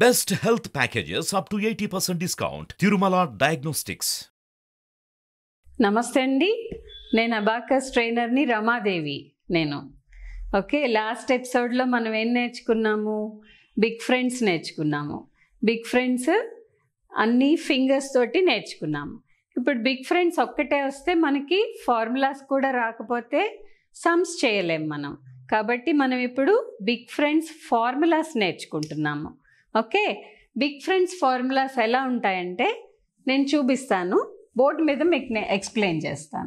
Best health packages up to 80% discount. Tirumala Diagnostics. నమస్తే అండి నేను అబాకస్ ట్రైనర్ని రమాదేవి నేను ఓకే లాస్ట్ ఎపిసోడ్లో మనం ఏం నేర్చుకున్నాము బిగ్ ఫ్రెండ్స్ నేర్చుకున్నాము బిగ్ ఫ్రెండ్స్ అన్ని ఫింగర్స్ తోటి నేర్చుకున్నాము ఇప్పుడు బిగ్ ఫ్రెండ్స్ ఒక్కటే వస్తే మనకి ఫార్ములాస్ కూడా రాకపోతే సమ్స్ చేయలేం మనం కాబట్టి మనం ఇప్పుడు బిగ్ ఫ్రెండ్స్ ఫార్ములాస్ నేర్చుకుంటున్నాము ఓకే బిగ్ ఫ్రెండ్స్ ఫార్ములాస్ ఎలా ఉంటాయంటే నేను చూపిస్తాను బోర్డు మీద మీకు నేను ఎక్స్ప్లెయిన్ చేస్తాను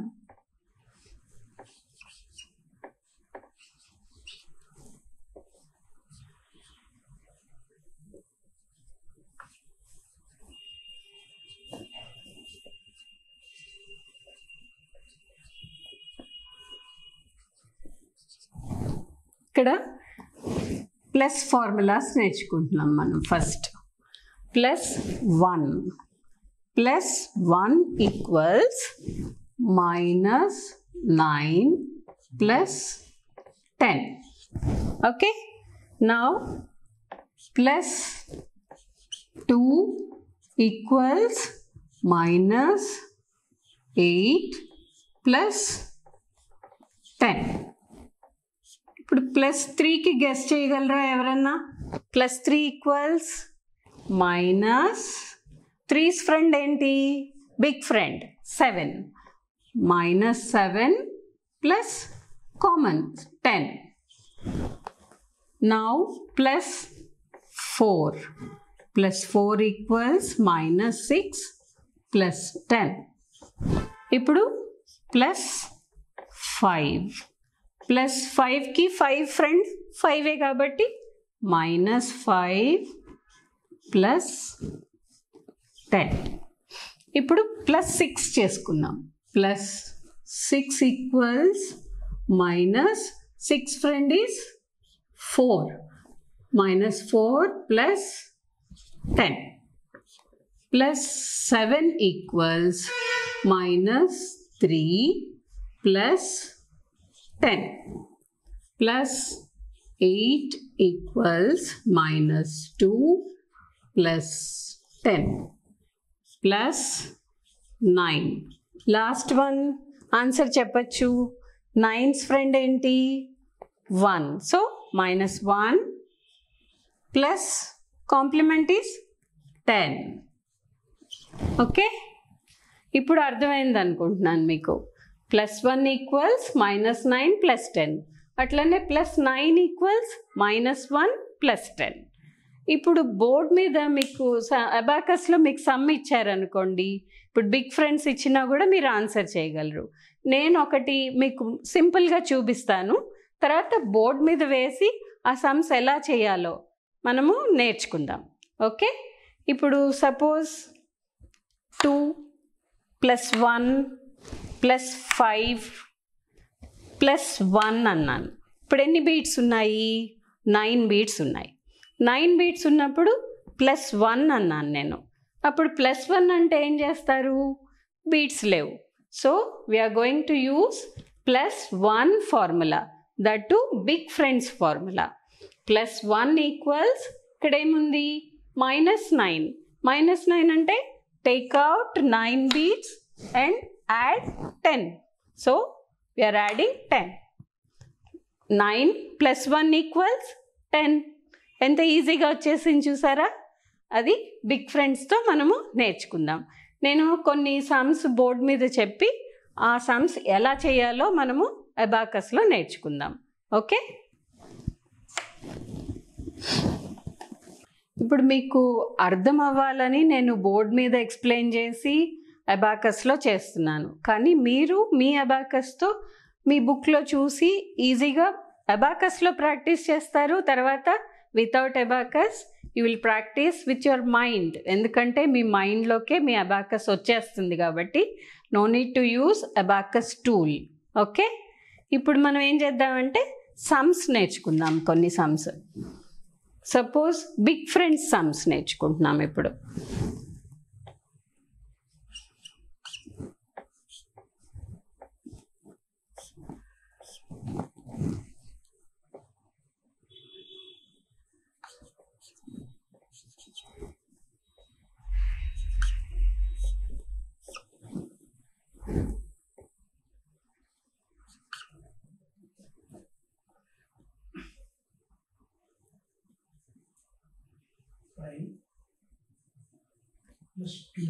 ఇక్కడ ప్లస్ ఫార్ములాస్ నేర్చుకుంటున్నాం మనం first plus one plus one equals minus nine plus ten okay now plus two equals minus eight plus ten ఇప్పుడు ప్లస్ త్రీకి గెస్ చేయగలరా ఎవరన్నా plus three equals minus threes friend ఏంటి big friend seven minus seven plus common ten now plus four plus four equals minus six plus ten ఇప్పుడు plus five ప్లస్ ఫైవ్కి five friend ఫైవే కాబట్టి మైనస్ ఫైవ్ ప్లస్ టెన్ ఇప్పుడు plus six చేసుకున్నాం plus six equals minus six friend is four minus four plus ten plus seven equals minus three plus ten plus eight equals minus two plus ten plus nine last one answer చెప్పచ్చు nines friend ఏంటి one so minus one plus complement is ten okay ఇప్పుడు అర్థమైంది అనుకుంటున్నాను మీకు plus one equals minus nine plus ten అట్లనే plus nine equals minus one plus ten ఇప్పుడు board మీద మీకు అబాకస్లో మీకు సమ్ ఇచ్చారనుకోండి ఇప్పుడు బిగ్ ఫ్రెండ్స్ ఇచ్చినా కూడా మీరు ఆన్సర్ చేయగలరు నేను ఒకటి మీకు సింపుల్గా చూపిస్తాను తర్వాత బోర్డ్ మీద వేసి ఆ సమ్స్ ఎలా చేయాలో మనము నేర్చుకుందాం ఓకే ఇప్పుడు suppose two plus one plus five plus one అన్నాను ఇప్పుడు ఎన్ని బీట్స్ ఉన్నాయి నైన్ బీట్స్ ఉన్నాయి నైన్ బీట్స్ ఉన్నప్పుడు ప్లస్ వన్ అన్నాను నేను అప్పుడు ప్లస్ వన్ అంటే ఏం చేస్తారు బీట్స్ లేవు so we're going to use plus one formula that to big friends formula plus one equals ఇక్కడ ఏముంది మైనస్ నైన్ మైనస్ నైన్ అంటే take out nine beats and add ten so we're adding ten nine plus one equals ten ఎంత ఈజీగా వచ్చేసింది చూసారా అది big ఫ్రెండ్స్తో మనము నేర్చుకుందాం నేను కొన్ని సమ్స్ బోర్డ్ మీద చెప్పి ఆ సమ్స్ ఎలా చేయాలో మనము అబాకస్లో నేర్చుకుందాం ఓకే ఇప్పుడు మీకు అర్థం అవ్వాలని నేను బోర్డ్ మీద ఎక్స్ప్లెయిన్ చేసి అబాకస్లో చేస్తున్నాను కానీ మీరు మీ అబాకస్తో మీ బుక్లో చూసి ఈజీగా అబాకస్లో ప్రాక్టీస్ చేస్తారు తర్వాత without abacus you will practice with your mind ఎందుకంటే మీ మైండ్లోకే మీ అబాకస్ వచ్చేస్తుంది కాబట్టి no need to use abacus tool okay ఇప్పుడు మనం ఏం చేద్దామంటే సమ్స్ నేర్చుకుందాం కొన్ని sums suppose big friends sums నేర్చుకుంటున్నాం ఇప్పుడు five plus two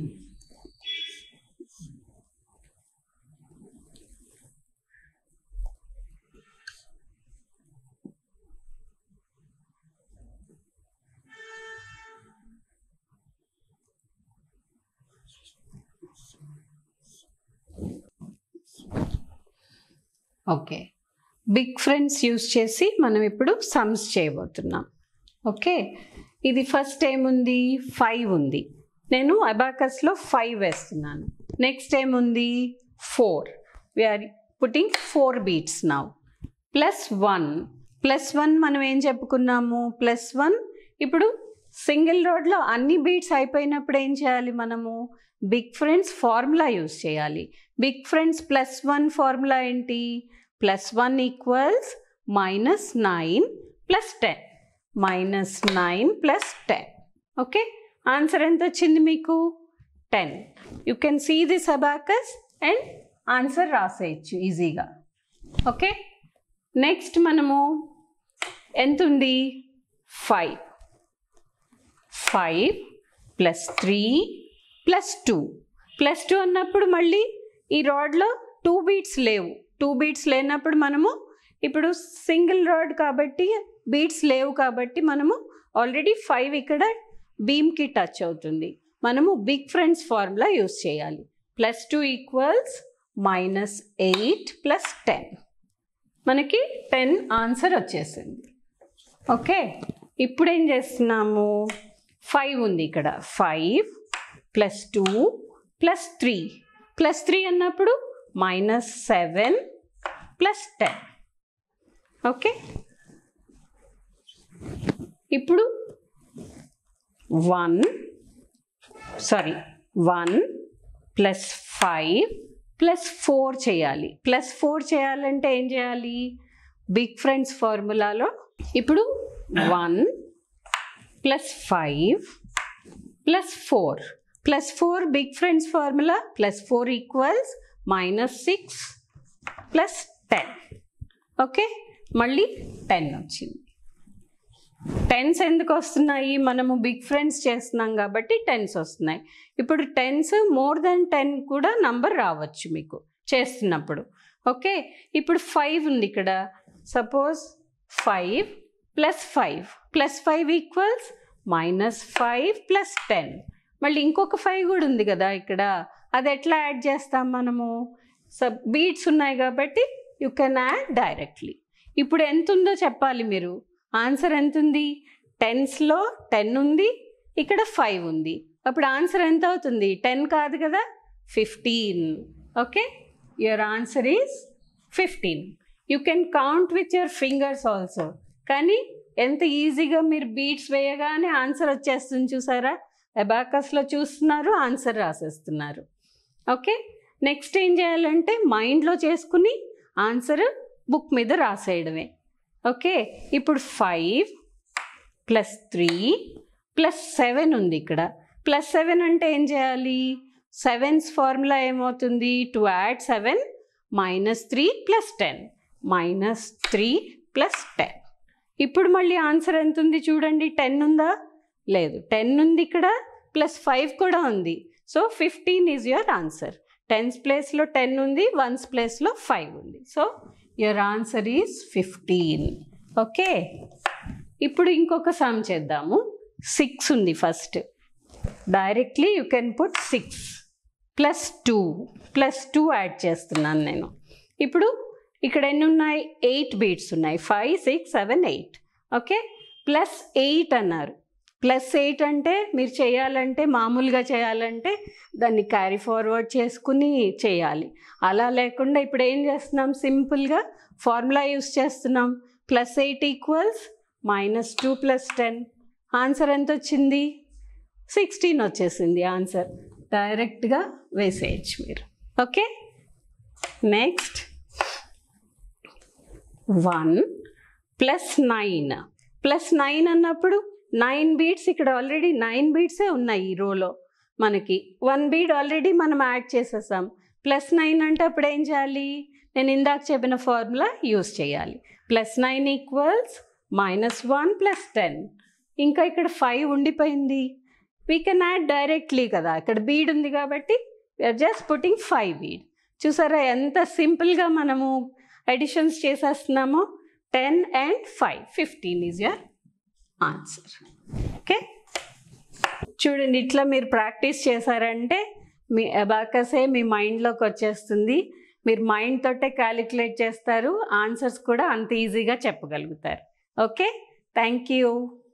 okay big friends use చేసి మనం ఇప్పుడు సమ్స్ చేయబోతున్నాం ఓకే ఇది ఫస్ట్ ఏముంది ఫైవ్ ఉంది నేను అబాకస్లో ఫైవ్ వేస్తున్నాను నెక్స్ట్ ఏముంది four we're putting four beats now plus one plus one మనం ఏం చెప్పుకున్నాము ప్లస్ వన్ ఇప్పుడు సింగిల్ రోడ్లో అన్ని బీట్స్ అయిపోయినప్పుడు ఏం చేయాలి మనము బిగ్ ఫ్రెండ్స్ ఫార్ములా యూస్ చేయాలి big friends plus one formula ఏంటి plus one equals minus nine plus ten minus nine plus ten okay answer ఎంత వచ్చింది మీకు ten you can see this abacus and answer రాసేయచ్చు ఈజీగా ఓకే నెక్స్ట్ మనము ఎంత ఉంది five five plus three plus two plus two అన్నప్పుడు మళ్ళీ ఈ రాడ్లో టూ బీట్స్ లేవు టూ బీట్స్ లేనప్పుడు మనము ఇప్పుడు సింగిల్ రాడ్ కాబట్టి బీట్స్ లేవు కాబట్టి మనము ఆల్రెడీ ఫైవ్ ఇక్కడ బీమ్కి టచ్ అవుతుంది మనము బిగ్ ఫ్రెండ్స్ ఫార్ములా యూస్ చేయాలి plus two equals minus eight plus ten మనకి టెన్ ఆన్సర్ వచ్చేసింది ఓకే ఇప్పుడు ఏం చేస్తున్నాము ఫైవ్ ఉంది ఇక్కడ five plus two plus three plus three అన్నప్పుడు minus seven plus ten okay ఇప్పుడు one sorry one plus five plus four చేయాలి ప్లస్ ఫోర్ చేయాలంటే ఏం చేయాలి బిగ్ ఫ్రెండ్స్ ఫార్ములాలో ఇప్పుడు one plus five plus four plus four big friends formula plus four equals minus six plus ten okay మళ్ళీ ten వచ్చింది tens ఎందుకు వస్తున్నాయి మనము బిగ్ ఫ్రెండ్స్ చేస్తున్నాం కాబట్టి టెన్స్ వస్తున్నాయి ఇప్పుడు టెన్స్ మోర్ దెన్ టెన్ కూడా నంబర్ రావచ్చు మీకు చేస్తున్నప్పుడు ఓకే ఇప్పుడు ఫైవ్ ఉంది ఇక్కడ suppose five plus five plus five equals minus five plus ten మళ్ళీ ఇంకొక ఫైవ్ కూడా ఉంది కదా ఇక్కడ అది ఎట్లా యాడ్ చేస్తాం మనము సబ్ బీట్స్ ఉన్నాయి కాబట్టి యు కెన్ యాడ్ డైరెక్ట్లీ ఇప్పుడు ఎంత ఉందో చెప్పాలి మీరు ఆన్సర్ ఎంత ఉంది టెన్స్లో టెన్ ఉంది ఇక్కడ ఫైవ్ ఉంది అప్పుడు ఆన్సర్ ఎంత అవుతుంది టెన్ కాదు కదా fifteen okay your answer is fifteen you can count with your fingers also కానీ ఎంత ఈజీగా మీరు బీట్స్ వేయగానే ఆన్సర్ వచ్చేస్తుంది చూసారా అబాకస్లో చూస్తున్నారు ఆన్సర్ రాసేస్తున్నారు ఓకే నెక్స్ట్ ఏం చేయాలంటే మైండ్లో చేసుకుని ఆన్సర్ బుక్ మీద రాసేయడమే ఓకే ఇప్పుడు five plus three plus seven ఉంది ఇక్కడ ప్లస్ సెవెన్ అంటే ఏం చేయాలి సెవెన్స్ ఫార్ములా ఏమవుతుంది to add seven minus three plus ten minus three plus ten ఇప్పుడు మళ్ళీ ఆన్సర్ ఎంత ఉంది చూడండి టెన్ ఉందా లేదు టెన్ ఉంది ఇక్కడ ప్లస్ ఫైవ్ కూడా ఉంది so fifteen is your answer tens ప్లేస్లో టెన్ ఉంది వన్స్ ప్లేస్లో ఫైవ్ ఉంది so your answer is fifteen okay ఇప్పుడు ఇంకొక సమ్ చేద్దాము సిక్స్ ఉంది first directly you can put six plus two plus two add చేస్తున్నాను నేను ఇప్పుడు ఇక్కడ ఎన్ని ఉన్నాయి ఎయిట్ బీట్స్ ఉన్నాయి five six seven eight okay plus eight అన్నారు ప్లస్ ఎయిట్ అంటే మీరు చేయాలంటే మామూలుగా చేయాలంటే దాన్ని క్యారీ ఫార్వర్డ్ చేసుకుని చేయాలి అలా లేకుండా ఇప్పుడు ఏం చేస్తున్నాం సింపుల్గా ఫార్ములా యూస్ చేస్తున్నాం plus eight equals minus two plus ten answer ఎంత వచ్చింది సిక్స్టీన్ వచ్చేసింది ఆన్సర్ డైరెక్ట్గా వేసేయచ్చు మీరు okay next one plus nine plus nine అన్నప్పుడు నైన్ బీట్స్ ఇక్కడ ఆల్రెడీ నైన్ బీట్సే ఉన్నాయి ఈ రోలో మనకి వన్ బీట్ ఆల్రెడీ మనం యాడ్ చేసేసాం ప్లస్ నైన్ అంటే అప్పుడు ఏం చేయాలి నేను ఇందాక చెప్పిన ఫార్ములా యూస్ చేయాలి plus nine equals minus one plus ten ఇంకా ఇక్కడ ఫైవ్ ఉండిపోయింది వీ కెన్ యాడ్ డైరెక్ట్లీ కదా ఇక్కడ బీడ్ ఉంది కాబట్టి we're just putting five bead చూసారా ఎంత సింపుల్గా మనము అడిషన్స్ చేసేస్తున్నామో ten and five fifteen is your answer okay చూడండి ఇట్లా మీరు ప్రాక్టీస్ చేశారంటే మీ అబాకసే మీ మైండ్లోకి వచ్చేస్తుంది మీరు మైండ్ తోటే క్యాలిక్యులేట్ చేస్తారు ఆన్సర్స్ కూడా అంత ఈజీగా చెప్పగలుగుతారు ఓకే థ్యాంక్ యూ